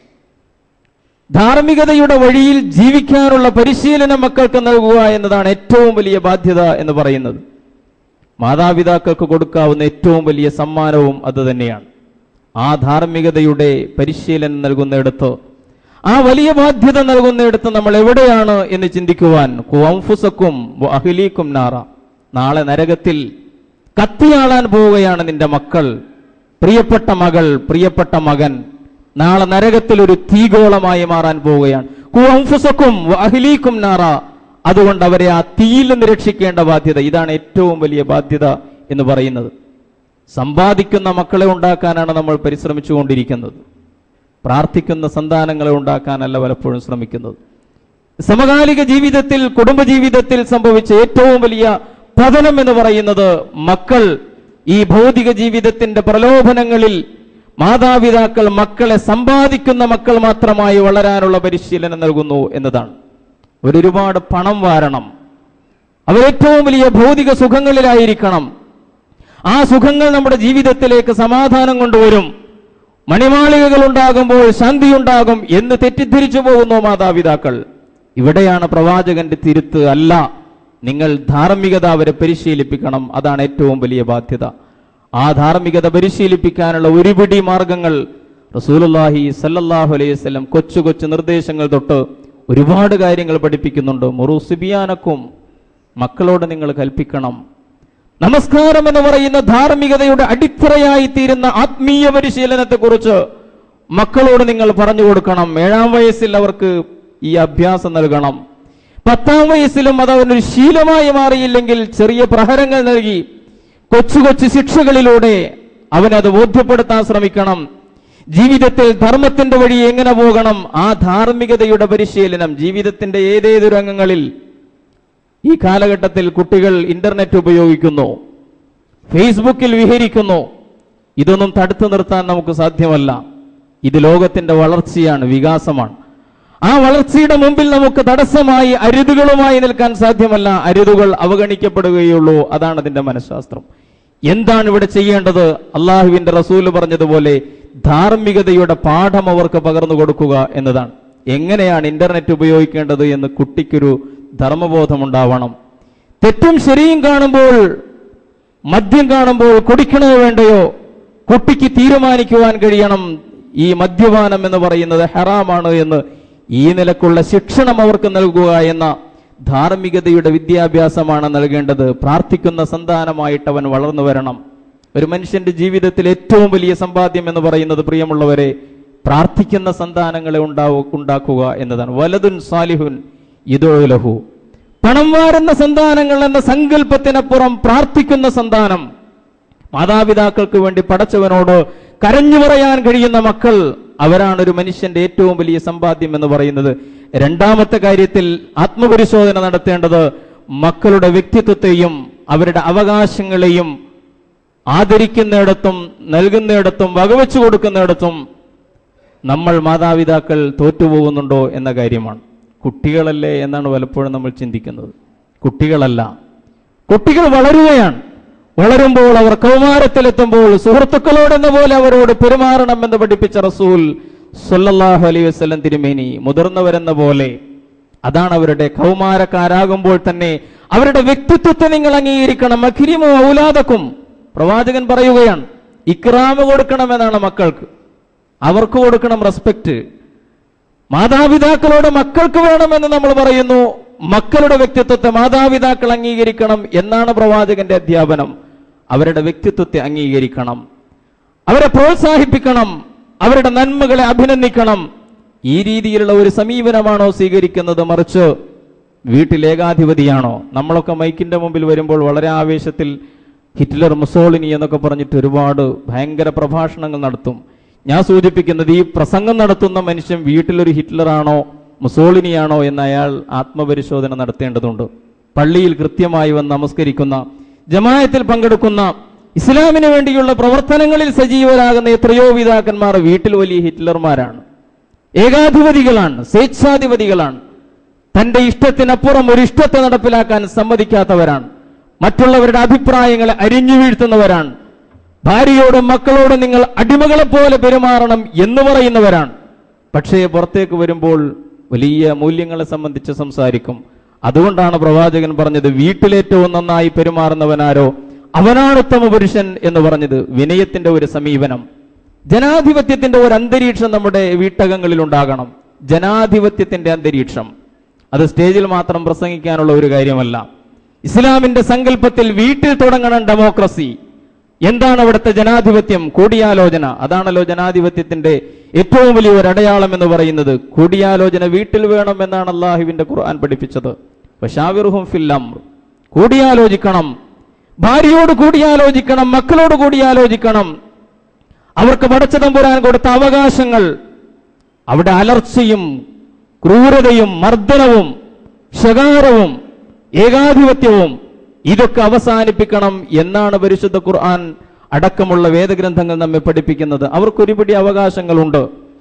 ധാർമ്മികതയുടെ വഴിയിൽ ജീവിക്കാനുള്ള പരിശീലനം മക്കൾക്ക് നൽകുക എന്നതാണ് ഏറ്റവും വലിയ ബാധ്യത എന്ന് പറയുന്നത് മാതാപിതാക്കൾക്ക് കൊടുക്കാവുന്ന ഏറ്റവും വലിയ സമ്മാനവും അത് തന്നെയാണ് ആ ധാർമ്മികതയുടെ പരിശീലനം നൽകുന്നിടത്ത് ആ വലിയ ബാധ്യത നൽകുന്നിടത്ത് നമ്മൾ എവിടെയാണ് എന്ന് ചിന്തിക്കുവാൻ കുവംഫുസക്കും അഹിലീക്കും നാറ നാളെ നരകത്തിൽ കത്തിയാളാൻ പോവുകയാണ് നിന്റെ മക്കൾ പ്രിയപ്പെട്ട മകൾ പ്രിയപ്പെട്ട മകൻ നാളെ നരകത്തിൽ ഒരു തീഗോളമായി മാറാൻ പോവുകയാണ് കുവംഫുസക്കും അഹിലീക്കും നാറ അതുകൊണ്ട് അവരെ ആ തീയിൽ നിന്ന് രക്ഷിക്കേണ്ട ബാധ്യത ഇതാണ് ഏറ്റവും വലിയ ബാധ്യത എന്ന് പറയുന്നത് സമ്പാദിക്കുന്ന മക്കളെ ഉണ്ടാക്കാനാണ് നമ്മൾ പരിശ്രമിച്ചുകൊണ്ടിരിക്കുന്നത് പ്രാർത്ഥിക്കുന്ന സന്താനങ്ങളെ ഉണ്ടാക്കാനല്ല പലപ്പോഴും ശ്രമിക്കുന്നത് സമകാലിക ജീവിതത്തിൽ കുടുംബജീവിതത്തിൽ സംഭവിച്ച ഏറ്റവും വലിയ പതനം എന്ന് പറയുന്നത് മക്കൾ ഈ ഭൗതിക ജീവിതത്തിന്റെ പ്രലോഭനങ്ങളിൽ മാതാപിതാക്കൾ മക്കളെ സമ്പാദിക്കുന്ന മക്കൾ മാത്രമായി വളരാനുള്ള പരിശീലനം നൽകുന്നു എന്നതാണ് അവരൊരുപാട് പണം വാരണം അവരേറ്റവും വലിയ ഭൗതിക സുഖങ്ങളിലായിരിക്കണം ആ സുഖങ്ങൾ നമ്മുടെ ജീവിതത്തിലേക്ക് സമാധാനം കൊണ്ടുവരും മണിമാളികകൾ ഉണ്ടാകുമ്പോൾ ശാന്തിയുണ്ടാകും എന്ന് തെറ്റിദ്ധരിച്ചു പോകുന്നു മാതാപിതാക്കൾ ഇവിടെയാണ് പ്രവാചകന്റെ തിരുത്ത് അല്ല നിങ്ങൾ ധാർമ്മികത അവരെ പരിശീലിപ്പിക്കണം അതാണ് ഏറ്റവും വലിയ ബാധ്യത ആ ധാർമ്മികത പരിശീലിപ്പിക്കാനുള്ള ഒരുപിടി മാർഗങ്ങൾ റസൂലുള്ളാഹി സല്ലല്ലാഹു അലൈഹി വസല്ലം കൊച്ചു കൊച്ചു നിർദ്ദേശങ്ങൾ തൊട്ട് ഒരുപാട് കാര്യങ്ങൾ പഠിപ്പിക്കുന്നുണ്ട് മുറുസിബിയാനക്കും മക്കളോട് നിങ്ങൾ കൽപ്പിക്കണം നമസ്കാരം എന്ന് പറയുന്ന ധാർമ്മികതയുടെ അടിത്തറയായി തീരുന്ന ആത്മീയ പരിശീലനത്തെ കുറിച്ച് മക്കളോട് നിങ്ങൾ പറഞ്ഞു കൊടുക്കണം ഏഴാം വയസ്സിൽ അവർക്ക് ഈ അഭ്യാസം നൽകണം പത്താം വയസ്സിലും അത് അവനൊരു ശീലമായി മാറിയില്ലെങ്കിൽ ചെറിയ പ്രഹരങ്ങൾ നൽകി കൊച്ചു കൊച്ചു ശിക്ഷകളിലൂടെ അവനത് ബോധ്യപ്പെടുത്താൻ ശ്രമിക്കണം ജീവിതത്തിൽ ധർമ്മത്തിന്റെ വഴി എങ്ങനെ പോകണം ആ ധാർമ്മികതയുടെ പരിശീലനം ജീവിതത്തിന്റെ ഏതേതു രംഗങ്ങളിൽ ഈ കാലഘട്ടത്തിൽ കുട്ടികൾ ഇന്റർനെറ്റ് ഉപയോഗിക്കുന്നു ഫേസ്ബുക്കിൽ വിഹരിക്കുന്നു ഇതൊന്നും തടുത്തു നിർത്താൻ നമുക്ക് സാധ്യമല്ല ഇത് ലോകത്തിന്റെ വളർച്ചയാണ് വികാസമാണ് ആ വളർച്ചയുടെ മുമ്പിൽ നമുക്ക് തടസ്സമായി അരുതുകളുമായി നിൽക്കാൻ സാധ്യമല്ല അരുതുകൾ അവഗണിക്കപ്പെടുകയുള്ളൂ അതാണ് അതിന്റെ മനഃശാസ്ത്രം എന്താണ് ഇവിടെ ചെയ്യേണ്ടത് അള്ളാഹുവിന്റെ റസൂല് പറഞ്ഞതുപോലെ ധാർമ്മികതയുടെ പാഠം അവർക്ക് പകർന്നു കൊടുക്കുക എന്നതാണ് എങ്ങനെയാണ് ഇന്റർനെറ്റ് ഉപയോഗിക്കേണ്ടത് എന്ന് കുട്ടിക്കൊരു ധർമ്മബോധം ഉണ്ടാവണം തെറ്റും ശരിയും കാണുമ്പോൾ മദ്യം കാണുമ്പോൾ കുടിക്കണോ വേണ്ടയോ കുട്ടിക്ക് തീരുമാനിക്കുവാൻ കഴിയണം ഈ മദ്യപാനം എന്ന് പറയുന്നത് ഹറാമാണ് എന്ന് ഈ നിലക്കുള്ള ശിക്ഷണം അവർക്ക് നൽകുക എന്ന ധാർമ്മികതയുടെ വിദ്യാഭ്യാസമാണ് നൽകേണ്ടത് പ്രാർത്ഥിക്കുന്ന സന്താനമായിട്ട് അവൻ വളർന്നു വരണം ഒരു മനുഷ്യന്റെ ജീവിതത്തിൽ ഏറ്റവും വലിയ സമ്പാദ്യം എന്ന് പറയുന്നത് പ്രിയമുള്ളവരെ പ്രാർത്ഥിക്കുന്ന സന്താനങ്ങളെ ഉണ്ടാവു ഉണ്ടാക്കുക എന്നതാണ് വലതുൻ സാലിഹുൻ ഇതോലഹു പണം വാരുന്ന സന്താനങ്ങൾ എന്ന സങ്കല്പത്തിനപ്പുറം പ്രാർത്ഥിക്കുന്ന സന്താനം മാതാപിതാക്കൾക്ക് വേണ്ടി പടച്ചവനോട് കരഞ്ഞു പറയാൻ കഴിയുന്ന മക്കൾ അവരാണ് ഒരു മനുഷ്യന്റെ ഏറ്റവും വലിയ സമ്പാദ്യം എന്ന് പറയുന്നത് രണ്ടാമത്തെ കാര്യത്തിൽ ആത്മപരിശോധന നടത്തേണ്ടത് മക്കളുടെ വ്യക്തിത്വത്തെയും അവരുടെ അവകാശങ്ങളെയും ആദരിക്കുന്നിടത്തും നൽകുന്നിടത്തും വകവെച്ചു കൊടുക്കുന്നിടത്തും നമ്മൾ മാതാപിതാക്കൾ തോറ്റുപോകുന്നുണ്ടോ എന്ന കാര്യമാണ് കുട്ടികളല്ലേ എന്നാണ് പലപ്പോഴും നമ്മൾ ചിന്തിക്കുന്നത് കുട്ടികളല്ല കുട്ടികൾ വളരുകയാണ് വളരുമ്പോൾ അവർ കൗമാരത്തിലെത്തുമ്പോൾ സുഹൃത്തുക്കളോടെന്ന പോലെ അവരോട് പെരുമാറണമെന്ന് പഠിപ്പിച്ച റസൂൽ സല്ലല്ലാഹു അലൈഹി വസല്ലം തിരുമേനി മുതിർന്നവരെന്ന പോലെ അതാണ് അവരുടെ കൗമാരക്കാരാകുമ്പോൾ തന്നെ അവരുടെ വ്യക്തിത്വത്തെ നിങ്ങൾ അംഗീകരിക്കണം അഖിരിമോ ഔലാദക്കും പ്രവാചകൻ പറയുകയാണ് ഇക്രാമ് കൊടുക്കണമെന്നാണ് മക്കൾക്ക് അവർക്ക് കൊടുക്കണം റെസ്പെക്ട് മാതാപിതാക്കളോട് മക്കൾക്ക് വേണമെന്ന് നമ്മൾ പറയുന്നു മക്കളുടെ വ്യക്തിത്വത്തെ മാതാപിതാക്കൾ അംഗീകരിക്കണം എന്നാണ് പ്രവാചകന്റെ അധ്യാപനം അവരുടെ വ്യക്തിത്വത്തെ അംഗീകരിക്കണം അവരെ പ്രോത്സാഹിപ്പിക്കണം അവരുടെ നന്മകളെ അഭിനന്ദിക്കണം ഈ രീതിയിലുള്ള ഒരു സമീപനമാണോ സ്വീകരിക്കുന്നത് മറിച്ച് വീട്ടിൽ ഏകാധിപതിയാണോ നമ്മളൊക്കെ മൈക്കിന്റെ മുമ്പിൽ വരുമ്പോൾ വളരെ ആവേശത്തിൽ ഹിറ്റ്ലർ മുസോളിനി എന്നൊക്കെ പറഞ്ഞിട്ട് ഒരുപാട് ഭയങ്കര പ്രഭാഷണങ്ങൾ നടത്തും ഞാൻ സൂചിപ്പിക്കുന്നത് ഈ പ്രസംഗം നടത്തുന്ന മനുഷ്യൻ വീട്ടിലൊരു ഹിറ്റ്ലറാണോ മുസോളിനിയാണോ എന്ന് അയാൾ ആത്മപരിശോധന നടത്തേണ്ടതുണ്ട് പള്ളിയിൽ കൃത്യമായി വന്ന് നമസ്കരിക്കുന്ന ജമായത്തിൽ പങ്കെടുക്കുന്ന ഇസ്ലാമിന് വേണ്ടിയുള്ള പ്രവർത്തനങ്ങളിൽ സജീവരാകുന്ന എത്രയോ പിതാക്കന്മാർ വീട്ടിൽ വലിയ ഹിറ്റ്ലർമാരാണ് ഏകാധിപതികളാണ് സ്വേച്ഛാധിപതികളാണ് തന്റെ ഇഷ്ടത്തിനപ്പുറം ഒരു ഇഷ്ടത്തെ നടപ്പിലാക്കാൻ സമ്മതിക്കാത്തവരാണ് മറ്റുള്ളവരുടെ അഭിപ്രായങ്ങളെ അരിഞ്ഞു വീഴ്ത്തുന്നവരാണ് ഭാര്യയോടും മക്കളോടും നിങ്ങൾ അടിമകളെ പോലെ പെരുമാറണം എന്ന് പറയുന്നവരാണ് പക്ഷേ പുറത്തേക്ക് വരുമ്പോൾ വലിയ മൂല്യങ്ങളെ സംബന്ധിച്ച് സംസാരിക്കും അതുകൊണ്ടാണ് പ്രവാചകൻ പറഞ്ഞത് വീട്ടിലേറ്റവും നന്നായി പെരുമാറുന്നവനാരോ അവനാണ് ഉത്തമ പുരുഷൻ എന്ന് പറഞ്ഞത് വിനയത്തിന്റെ ഒരു സമീപനം ജനാധിപത്യത്തിന്റെ ഒരു അന്തരീക്ഷം നമ്മുടെ വീട്ടകങ്ങളിൽ ഉണ്ടാകണം ജനാധിപത്യത്തിന്റെ അന്തരീക്ഷം അത് സ്റ്റേജിൽ മാത്രം പ്രസംഗിക്കാനുള്ള ഒരു കാര്യമല്ല ഇസ്ലാമിന്റെ സങ്കല്പത്തിൽ വീട്ടിൽ തുടങ്ങണം ഡെമോക്രസി എന്താണ് അവിടുത്തെ ജനാധിപത്യം കൂടിയാലോചന അതാണല്ലോ ജനാധിപത്യത്തിന്റെ ഏറ്റവും വലിയ ഒരു അടയാളം എന്ന് പറയുന്നത് കൂടിയാലോചന വീട്ടിൽ വേണം എന്നാണ് അള്ളാഹുവിന്റെ ഖുർആൻ പഠിപ്പിച്ചത് വശാവിറുഹും ഫിൽ അംർ കൂടിയാലോചിക്കണം ഭാര്യയോട് കൂടിയാലോചിക്കണം മക്കളോട് കൂടിയാലോചിക്കണം അവർക്ക് പടച്ചതമ്പുരാൻ കൊടുത്ത അവകാശങ്ങൾ അവിടെ അലർച്ചയും ക്രൂരതയും മർദ്ദനവും ശകാരവും ഏകാധിപത്യവും ഇതൊക്കെ അവസാനിപ്പിക്കണം എന്നാണ് പരിശുദ്ധ ഖുർആൻ അടക്കമുള്ള വേദഗ്രന്ഥങ്ങൾ നമ്മെ പഠിപ്പിക്കുന്നത് അവർക്കൊരുപിടി അവകാശങ്ങളുണ്ട്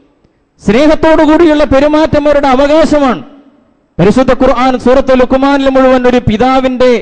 സ്നേഹത്തോടു കൂടിയുള്ള പെരുമാറ്റം അവരുടെ അവകാശമാണ് പരിശുദ്ധ ഖുർആൻ സൂറത്ത് ലുക്കുമാനിൽ മുഴുവൻ ഒരു പിതാവിന്റെ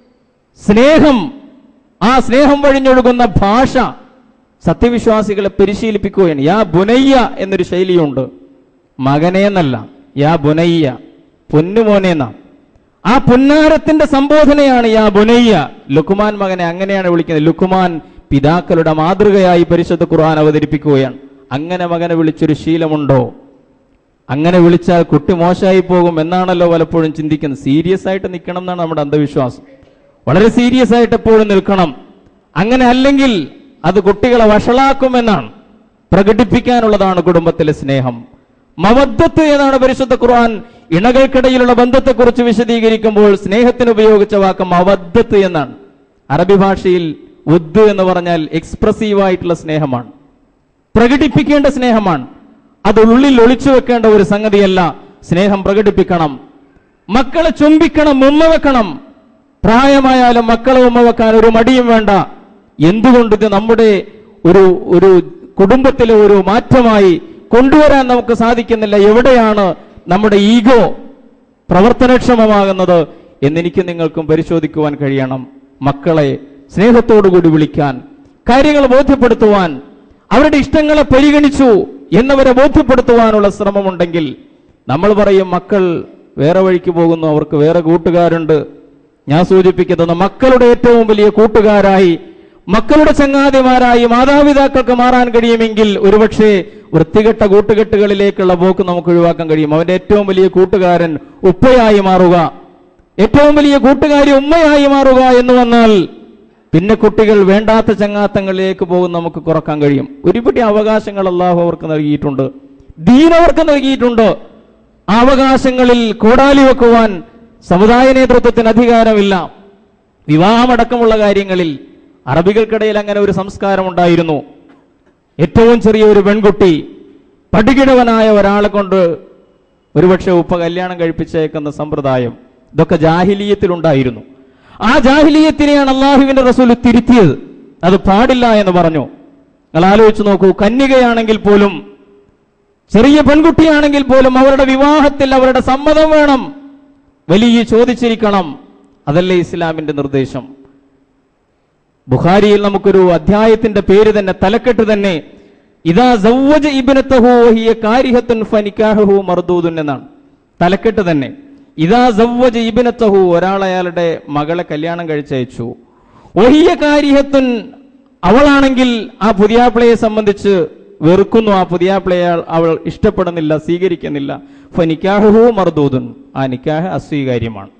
സ്നേഹം ആ സ്നേഹം വഴിഞ്ഞൊഴുകുന്ന ഭാഷ സത്യവിശ്വാസികളെ പരിശീലിപ്പിക്കുകയാണ് യാ ബുനയ്യ എന്നൊരു ശൈലിയുണ്ട് മകനെ എന്നല്ല യാ ബുനയ്യ പൊന്നുമോനെ എന്നാ ആ പുന്നാരത്തിന്റെ സംബോധനയാണ് യാ ബുനയ്യ ലുക്കുമാൻ മകനെ അങ്ങനെയാണ് വിളിക്കുന്നത് ലുക്കുമാൻ പിതാക്കളുടെ മാതൃകയായി പരിശുദ്ധ ഖുർആൻ അവതരിപ്പിക്കുകയാണ് അങ്ങനെ മകനെ വിളിച്ചൊരു ശീലമുണ്ടോ അങ്ങനെ വിളിച്ചാൽ കുട്ടി മോശമായി പോകും എന്നാണല്ലോ പലപ്പോഴും ചിന്തിക്കുന്നത് സീരിയസ് ആയിട്ട് നിൽക്കണം എന്നാണ് നമ്മുടെ അന്ധവിശ്വാസം വളരെ സീരിയസ് ആയിട്ട് എപ്പോഴും നിൽക്കണം അങ്ങനെ അല്ലെങ്കിൽ അത് കുട്ടികളെ വഷളാക്കുമെന്നാണ് പ്രകടിപ്പിക്കാനുള്ളതാണ് കുടുംബത്തിലെ സ്നേഹം മവദ്ദത്ത് എന്നാണ് പരിശുദ്ധ ഖുർആൻ ഇണകൾക്കിടയിലുള്ള ബന്ധത്തെക്കുറിച്ച് വിശദീകരിക്കുമ്പോൾ സ്നേഹത്തിന് ഉപയോഗിച്ച വാക്ക് മവദ്ദത്ത് എന്നാണ് അറബി ഭാഷയിൽ ഉദ് എന്ന് പറഞ്ഞാൽ എക്സ്പ്രസീവ് ആയിട്ടുള്ള സ്നേഹമാണ് പ്രകടിപ്പിക്കേണ്ട സ്നേഹമാണ് അത് ഉള്ളിൽ ഒളിച്ചു വെക്കേണ്ട ഒരു സംഗതിയല്ല സ്നേഹം പ്രകടിപ്പിക്കണം മക്കളെ ചുംബിക്കണം ഉമ്മ വെക്കണം പ്രായമായാലും മക്കളെ ഉമ്മ വെക്കാൻ ഒരു മടിയും വേണ്ട എന്തുകൊണ്ട് ഇത് നമ്മുടെ ഒരു ഒരു കുടുംബത്തിലെ ഒരു മാറ്റമായി കൊണ്ടുവരാൻ നമുക്ക് സാധിക്കുന്നില്ല എവിടെയാണ് നമ്മുടെ ഈഗോ പ്രവർത്തനക്ഷമമാകുന്നത് എന്നെനിക്ക് നിങ്ങൾക്കും പരിശോധിക്കുവാൻ കഴിയണം മക്കളെ സ്നേഹത്തോടുകൂടി വിളിക്കാൻ കാര്യങ്ങൾ ബോധ്യപ്പെടുത്തുവാൻ അവരുടെ ഇഷ്ടങ്ങളെ പരിഗണിച്ചു എന്നവരെ ബോധ്യപ്പെടുത്തുവാനുള്ള ശ്രമമുണ്ടെങ്കിൽ നമ്മൾ പറയും മക്കൾ വേറെ വഴിക്ക് പോകുന്നു അവർക്ക് വേറെ കൂട്ടുകാരുണ്ട് ഞാൻ സൂചിപ്പിക്കുന്നത് മക്കളുടെ ഏറ്റവും വലിയ കൂട്ടുകാരായി മക്കളുടെ ചങ്ങാതിമാരായി മാതാപിതാക്കൾക്ക് മാറാൻ കഴിയുമെങ്കിൽ ഒരുപക്ഷെ വൃത്തികെട്ട കൂട്ടുകെട്ടുകളിലേക്കുള്ള പോക്ക് നമുക്ക് ഒഴിവാക്കാൻ കഴിയും അവന്റെ ഏറ്റവും വലിയ കൂട്ടുകാരൻ ഉപ്പയായി മാറുക ഏറ്റവും വലിയ കൂട്ടുകാരി ഉമ്മയായി മാറുക എന്ന് വന്നാൽ പിന്നെ കുട്ടികൾ വേണ്ടാത്ത ചങ്ങാത്തങ്ങളിലേക്ക് പോകും നമുക്ക് കുറക്കാൻ കഴിയും ഒരുപിടി അവകാശങ്ങൾ അള്ളാഹു അവർക്ക് നൽകിയിട്ടുണ്ട് ദീൻ അവർക്ക് നൽകിയിട്ടുണ്ട് ആ അവകാശങ്ങളിൽ കോടാലി വെക്കുവാൻ സമുദായ നേതൃത്വത്തിന് അധികാരമില്ല വിവാഹമടക്കമുള്ള കാര്യങ്ങളിൽ അറബികൾക്കിടയിൽ അങ്ങനെ ഒരു സംസ്കാരം ഉണ്ടായിരുന്നു ഏറ്റവും ചെറിയ ഒരു പെൺകുട്ടി പടുകിടവനായ ഒരാളെ കൊണ്ട് ഒരുപക്ഷെ ഉപ്പ കല്യാണം കഴിപ്പിച്ചേക്കുന്ന സമ്പ്രദായം ഇതൊക്കെ ജാഹിലീയത്തിലുണ്ടായിരുന്നു ആ ജാഹിലീയത്തിനെയാണ് അള്ളാഹുവിന്റെ റസൂൽ തിരുത്തിയത് അത് പാടില്ല എന്ന് പറഞ്ഞു നിങ്ങൾ ആലോചിച്ച് നോക്കൂ കന്യകയാണെങ്കിൽ പോലും ചെറിയ പെൺകുട്ടിയാണെങ്കിൽ പോലും അവരുടെ വിവാഹത്തിൽ അവരുടെ സമ്മതം വേണം വലിയ ചോദിച്ചിരിക്കണം അതല്ലേ ഇസ്ലാമിന്റെ നിർദ്ദേശം ബുഖാരിയിൽ നമുക്കൊരു അധ്യായത്തിന്റെ പേര് തന്നെ തലക്കെട്ട് തന്നെ ഇതാ സവ്വജ ഇബ്നത്തഹു വഹിയ കാരിഹത്തുൻ ഫനിക്കാഹു മർദൂദുൻ എന്നാണ് തലക്കെട്ട് തന്നെ ഇതാ സവ്വജ ഇബ്നത്തഹു ഒരാൾ അയാളുടെ മകളെ കല്യാണം കഴിച്ചയച്ചു വഹിയ കാരിഹത്തുൻ അവളാണെങ്കിൽ ആ പുതിയാപ്പിളയെ സംബന്ധിച്ച് വെറുക്കുന്നു ആ പുതിയാപ്പിളയെ അയാൾ- അവൾ ഇഷ്ടപ്പെടുന്നില്ല സ്വീകരിക്കുന്നില്ല ഫനിക്കാഹു മർദൂദുൻ ആ നിക്കാഹ് അസ്വീകാര്യമാണ്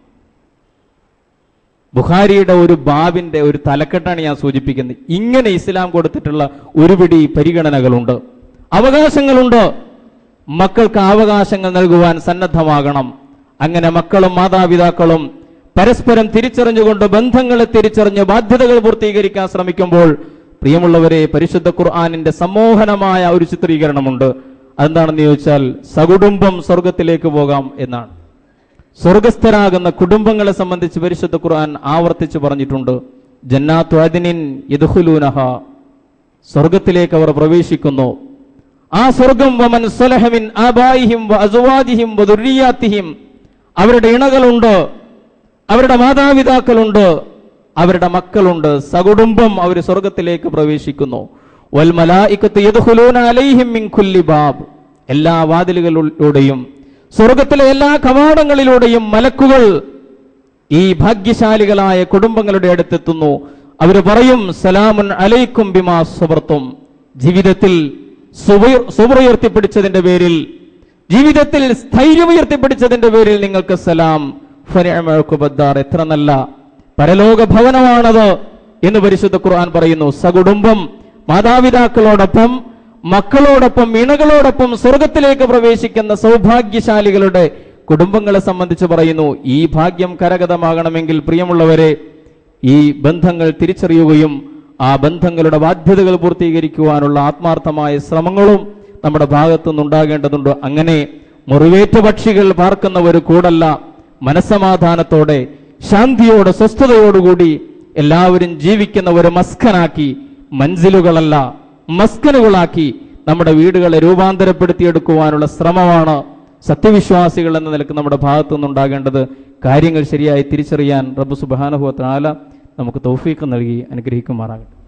ബുഖാരിയുടെ ഒരു ബാബിന്റെ ഒരു തലക്കെട്ടാണ് ഞാൻ സൂചിപ്പിക്കുന്നത് ഇങ്ങനെ ഇസ്ലാം കൊടുത്തിട്ടുള്ള ഒരുപിടി പരിഗണനകളുണ്ട് അവകാശങ്ങളുണ്ട് മക്കൾക്ക് അവകാശങ്ങൾ നൽകുവാൻ സന്നദ്ധമാകണം അങ്ങനെ മക്കളും മാതാപിതാക്കളും പരസ്പരം തിരിച്ചറിഞ്ഞുകൊണ്ട് ബന്ധങ്ങളെ തിരിച്ചറിഞ്ഞ് ബാധ്യതകൾ പൂർത്തീകരിക്കാൻ ശ്രമിക്കുമ്പോൾ പ്രിയമുള്ളവരെ പരിശുദ്ധ ഖുർആാനിന്റെ സമ്മോഹനമായ ഒരു ചിത്രീകരണമുണ്ട് അതെന്താണെന്ന് ചോദിച്ചാൽ സകുടുംബം സ്വർഗത്തിലേക്ക് പോകാം എന്നാണ് സ്വർഗസ്ഥരാകുന്ന കുടുംബങ്ങളെ സംബന്ധിച്ച് പരിശുദ്ധ ഖുർആൻ ആവർത്തിച്ച് പറഞ്ഞിട്ടുണ്ട് ജന്നാത്തു അദിനിൻ യദ്ഖുലൂനഹ സ്വർഗത്തിലേക്ക് അവർ പ്രവേശിക്കുന്നു ആ സ്വർഗം വമൻ സ്വലഹമിൻ ആബായിഹിം വ അസുവാജിഹിം വ ദുർരിയാത്തിഹിം അവരുടെ ഇണകളുണ്ട് അവരുടെ മാതാപിതാക്കളുണ്ട് അവരുടെ മക്കളുണ്ട് സകുടുംബം അവർ സ്വർഗത്തിലേക്ക് പ്രവേശിക്കുന്നു വൽ മലായിക്കത്ത് യദ്ഖുലൂന അലൈഹിം മിൻ കുല്ലി ബാബ് എല്ലാ വാതിലുകളിലൂടെയും സ്വർഗത്തിലെ എല്ലാ കവാടങ്ങളിലൂടെയും മലക്കുകൾ ഈ ഭാഗ്യശാലികളായ കുടുംബങ്ങളുടെ അടുത്തെത്തുന്നു അവർ പറയും സലാമുൻ അലൈക്കും ബിമാ സുബർത്തും ജീവിതത്തിൽ സുബൈർ- സുബർ ഉയർത്തിപ്പിടിച്ചതിന്റെ പേരിൽ ജീവിതത്തിൽ സ്ഥൈര്യം ഉയർത്തിപ്പിടിച്ചതിന്റെ പേരിൽ നിങ്ങൾക്ക് സലാം ഫനിഅമഅക്കുബദ്ദാർ എത്ര നല്ല പരലോക ഭവനമാണത് എന്ന് പരിശുദ്ധ ഖുർആൻ പറയുന്നു സകുടുംബം മാതാപിതാക്കളോടൊപ്പം മക്കളോടൊപ്പം ഇണകളോടൊപ്പം സ്വർഗത്തിലേക്ക് പ്രവേശിക്കുന്ന സൗഭാഗ്യശാലികളുടെ കുടുംബങ്ങളെ സംബന്ധിച്ച് പറയുന്നു ഈ ഭാഗ്യം കരഗതമാകണമെങ്കിൽ പ്രിയമുള്ളവരെ ഈ ബന്ധങ്ങൾ തിരിച്ചറിയുകയും ആ ബന്ധങ്ങളുടെ ബാധ്യതകൾ പൂർത്തീകരിക്കുവാനുള്ള ആത്മാർത്ഥമായ ശ്രമങ്ങളും നമ്മുടെ ഭാഗത്തു നിന്നുണ്ടാകേണ്ടതുണ്ട് അങ്ങനെ മുറിവേറ്റ പക്ഷികൾ പാർക്കുന്ന ഒരു കൂടല്ല മനസ്സമാധാനത്തോടെ ശാന്തിയോടെ സ്വസ്ഥതയോടുകൂടി എല്ലാവരും ജീവിക്കുന്ന ഒരു മസ്കനാക്കി മൻസിലുകളല്ല മസ്കനുകളാക്കി നമ്മുടെ വീടുകളെ രൂപാന്തരപ്പെടുത്തിയെടുക്കുവാനുള്ള ശ്രമമാണ് സത്യവിശ്വാസികൾ എന്ന നിലക്ക് നമ്മുടെ ഭാഗത്തു നിന്നുണ്ടാകേണ്ടത് കാര്യങ്ങൾ ശരിയായി തിരിച്ചറിയാൻ റബ്ബ് സുബാനുഭവത്തിനാല നമുക്ക് തൗഫീഖ് നൽകി അനുഗ്രഹിക്കുമാറാകട്ടെ